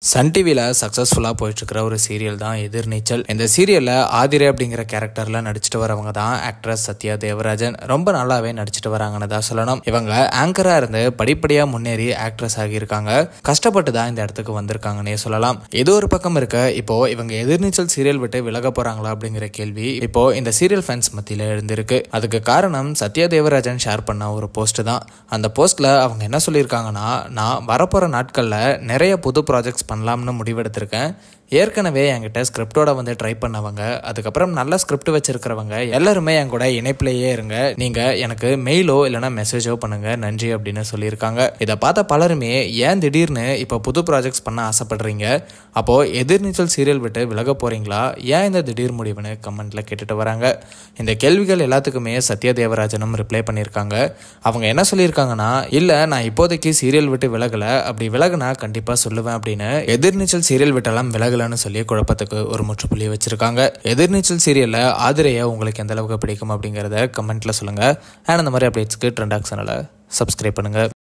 Sun டிவியில் சக்ஸஸ்ஃபுல்லாக போயிட்டுருக்கிற ஒரு சீரியல் தான் எதிர்நீச்சல் இந்த சீரியலில் ஆதிரே அப்படிங்கிற கேரக்டரில் நடிச்சிட்டு வரவங்க தான் ஆக்ட்ரஸ் சத்யா தேவராஜன் ரொம்ப நல்லாவே நடிச்சிட்டு வராங்கன்னு தான் சொல்லணும் இவங்க ஆங்கராக இருந்து படிப்படியாக முன்னேறி ஆக்ட்ரஸ் ஆகியிருக்காங்க கஷ்டப்பட்டு தான் இந்த இடத்துக்கு வந்திருக்காங்கன்னே சொல்லலாம் இது ஒரு பக்கம் இருக்க இப்போ இவங்க எதிர்நீச்சல் சீரியல் விட்டு விலக போகிறாங்களா அப்படிங்கிற கேள்வி இப்போ இந்த சீரியல் ஃபேன்ஸ் மத்தியில் இருந்திருக்கு அதுக்கு காரணம் சத்யா தேவராஜன் ஷேர் பண்ண ஒரு போஸ்ட் தான் அந்த போஸ்ட்டில் அவங்க என்ன சொல்லியிருக்காங்கன்னா நான் வரப்போகிற நாட்களில் நிறைய புது ப்ராஜெக்ட்ஸ் பண்ணலாம்னு முடிவெடுத்திருக்கேன் ஏற்கனவே என்கிட்ட ஸ்கிரிப்டோட வந்து ட்ரை பண்ணவங்க அதுக்கப்புறம் நல்ல ஸ்கிரிப்ட் வச்சிருக்கிறவங்க எல்லாருமே என் கூட இணைப்பிலேயே இருங்க நீங்கள் எனக்கு மெயிலோ இல்லைனா மெசேஜோ பண்ணுங்க நன்றி அப்படின்னு சொல்லியிருக்காங்க இதை பார்த்த பலருமே ஏன் திடீர்னு இப்போ புது ப்ராஜெக்ட்ஸ் பண்ண ஆசைப்படுறீங்க அப்போது எதிர்நீச்சல் சீரியல் விட்டு விலக போகிறீங்களா ஏன் இந்த திடீர் முடிவுன்னு கமெண்ட்டில் கேட்டுட்டு வராங்க இந்த கேள்விகள் எல்லாத்துக்குமே சத்யா தேவராஜனும் ரிப்ளை பண்ணியிருக்காங்க அவங்க என்ன சொல்லியிருக்காங்கன்னா இல்லை நான் இப்போதைக்கு சீரியல் விட்டு விலகலை அப்படி விலகுனா கண்டிப்பாக சொல்லுவேன் அப்படின்னு எதிர்நீச்சல் சீரியல் விட்டெல்லாம் விலகலைன்னு சொல்லி குழப்பத்துக்கு ஒரு முற்றுப்புள்ளி வச்சிருக்காங்க எதிர்நீச்சல் சீரியலில் ஆதிரையை உங்களுக்கு எந்த அளவுக்கு பிடிக்கும் அப்படிங்கிறத கமெண்ட்டில் சொல்லுங்கள் அண்ட் அந்த மாதிரி அப்டேட்ஸ்க்கு ட்ரெண்ட் ஆக்ஷனில் சப்ஸ்கிரைப் பண்ணுங்கள்